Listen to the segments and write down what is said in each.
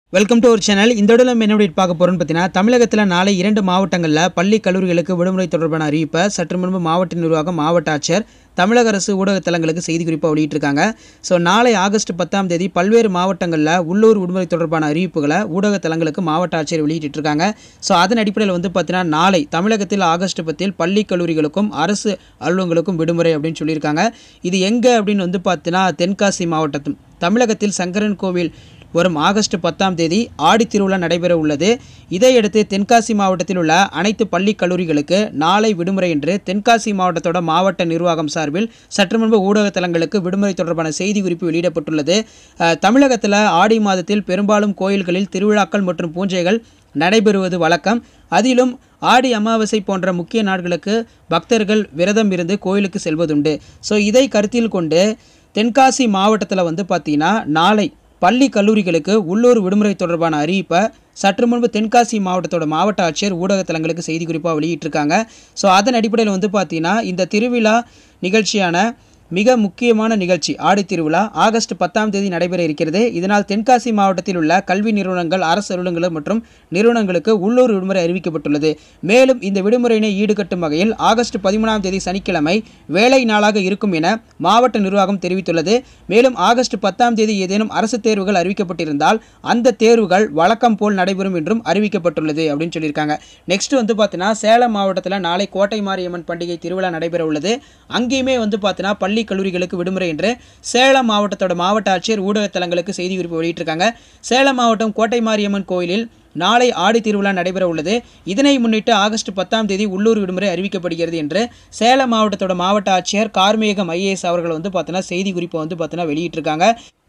welcome to ஒரு channel இந்த இடத்துல நம்ம என்ன update பார்க்க போகிறோம்னு பார்த்தீங்கன்னா தமிழகத்தில் நாளை இரண்டு மாவட்டங்களில் பள்ளி கல்லூரிகளுக்கு விடுமுறை தொடர்பான அறிவிப்பை சற்று முன்பு மாவட்ட நிர்வாகம் மாவட்ட ஆட்சியர் தமிழக அரசு ஊடகத்தலங்களுக்கு செய்தி குறிப்பாக வெளியிட்டிருக்காங்க ஸோ நாளை ஆகஸ்ட் பத்தாம் தேதி பல்வேறு மாவட்டங்களில் உள்ளூர் விடுமுறை தொடர்பான அறிவிப்புகளை ஊடகத்தலங்களுக்கு மாவட்ட ஆட்சியர் வெளியிட்டிருக்காங்க ஸோ அதன் அடிப்படையில் வந்து பார்த்தீங்கன்னா நாளை தமிழகத்தில் ஆகஸ்ட் பத்தில் பள்ளி கல்லூரிகளுக்கும் அரசு அலுவலகங்களுக்கும் விடுமுறை அப்படின்னு சொல்லியிருக்காங்க இது எங்கே அப்படின்னு வந்து பார்த்தீங்கன்னா தென்காசி மாவட்டத்தும் தமிழகத்தில் சங்கரன் கோவில் வரும் ஆகஸ்ட் பத்தாம் தேதி ஆடித் திருவிழா நடைபெற உள்ளது இதையடுத்து தென்காசி மாவட்டத்தில் உள்ள அனைத்து பள்ளி கல்லூரிகளுக்கு நாளை விடுமுறை என்று தென்காசி மாவட்டத்தோட மாவட்ட நிர்வாகம் சார்பில் சற்று முன்பு ஊடகத்தலங்களுக்கு விடுமுறை தொடர்பான செய்தி குறிப்பு வெளியிடப்பட்டுள்ளது அஹ், தமிழகத்தில் ஆடி மாதத்தில் பெரும்பாலும் கோயில்களில் திருவிழாக்கள் மற்றும் பூஜைகள் நடைபெறுவது வழக்கம் அதிலும் ஆடி அமாவாசை போன்ற முக்கிய நாட்களுக்கு பக்தர்கள் விரதம் இருந்து கோயிலுக்கு செல்வதுண்டு ஸோ இதை கருத்தில் கொண்டு தென்காசி மாவட்டத்தில் வந்து பார்த்தீங்கன்னா நாளை பள்ளி கல்லூரிகளுக்கு உள்ளூர் விடுமுறை தொடர்பான அறிவிப்பை சற்று முன்பு தென்காசி மாவட்டத்தோட மாவட்ட ஆட்சியர் ஊடகத்தலங்களுக்கு செய்தி குறிப்பாக வெளியிட்டிருக்காங்க ஸோ அதன் அடிப்படையில் வந்து பார்த்தீங்கன்னா இந்த திருவிழா நிகழ்ச்சியான மிக முக்கியமான நிகழ்ச்சி ஆடி திருவிழா ஆகஸ்ட் பத்தாம் தேதி நடைபெற இருக்கிறது இதனால் தென்காசி மாவட்டத்தில் உள்ள கல்வி நிறுவனங்கள் அரசு அலுவலகங்கள் மற்றும் நிறுவனங்களுக்கு உள்ளூர் விடுமுறை அறிவிக்கப்பட்டுள்ளது மேலும் இந்த விடுமுறையினை ஈடுகட்டும் வகையில் ஆகஸ்ட் பதிமூணாம் தேதி சனிக்கிழமை வேலை நாளாக இருக்கும் என மாவட்ட நிர்வாகம் தெரிவித்துள்ளது மேலும் ஆகஸ்ட் பத்தாம் தேதி ஏதேனும் அரசு தேர்வுகள் அறிவிக்கப்பட்டிருந்தால் அந்த தேர்வுகள் வழக்கம் போல் நடைபெறும் என்றும் அறிவிக்கப்பட்டுள்ளது அப்படின்னு சொல்லியிருக்காங்க நெக்ஸ்ட் வந்து பார்த்தீங்கன்னா சேலம் மாவட்டத்தில் நாளை கோட்டை மாரியம்மன் பண்டிகை திருவிழா நடைபெற உள்ளது அங்கேயுமே வந்து பார்த்தீங்கன்னா பள்ளி கல்லூரிகளுக்கு விடுமுறை என்று சேலம் மாவட்டத்தோட மாவட்ட ஆட்சியர் ஊடகத்தலங்களுக்கு செய்தி குறிப்பு வெளியிட்டிருக்காங்க சேலம் மாவட்டம் கோட்டை மாரியம்மன் கோயிலில் நாளை ஆடி திருவிழா நடைபெற உள்ளது இதனை முன்னிட்டு ஆகஸ்ட் பத்தாம் தேதி உள்ளூர் விடுமுறை அறிவிக்கப்படுகிறது என்று சேலம் மாவட்டத்தோட மாவட்ட ஆட்சியர் கார்மேகம் ஐஏஎஸ் அவர்கள் வந்து பார்த்தீங்கன்னா செய்தி குறிப்பை வந்து பார்த்தீங்கன்னா வெளியிட்டிருக்காங்க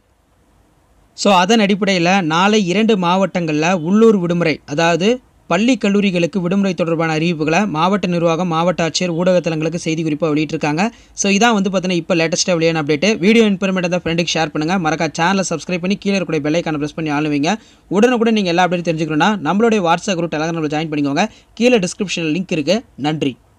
ஸோ அதன் அடிப்படையில் நாளை இரண்டு மாவட்டங்களில் உள்ளூர் விடுமுறை அதாவது பள்ளி கல்லூரிகளுக்கு விடுமுறை தொடர்பான அறிவிப்புகளை மாவட்ட நிர்வாகம் மாவட்ட ஆட்சியர் ஊடகத்தலங்களுக்கு செய்தி குறிப்பாக வெளியிட்டிருக்காங்க ஸோ இதான் வந்து பார்த்தீங்கன்னா இப்போ லேட்டஸ்ட்டாக வெளியான அப்டேட் வீடியோ இன்ஃபர்மேட் தான் ஃப்ரெண்டுக்கு ஷேர் பண்ணுங்கள் மறக்கா சேனலை சப்ஸ்கிரைப் பண்ணி கீழே இருக்கக்கூடிய பெல்லைக்கான ப்ரெஸ் பண்ணி ஆளுவீங்க உடனுக்குடன் நீங்கள் எல்லா அப்டேட் தெரிஞ்சுக்கணும்னா நம்மளுடைய வாட்ஸ்அப் குரூப் டெலகிராமில் ஜாயின் பண்ணிக்கோங்க கீழே டிஸ்கிரிப்ஷனில் லிங்க் இருக்குது நன்றி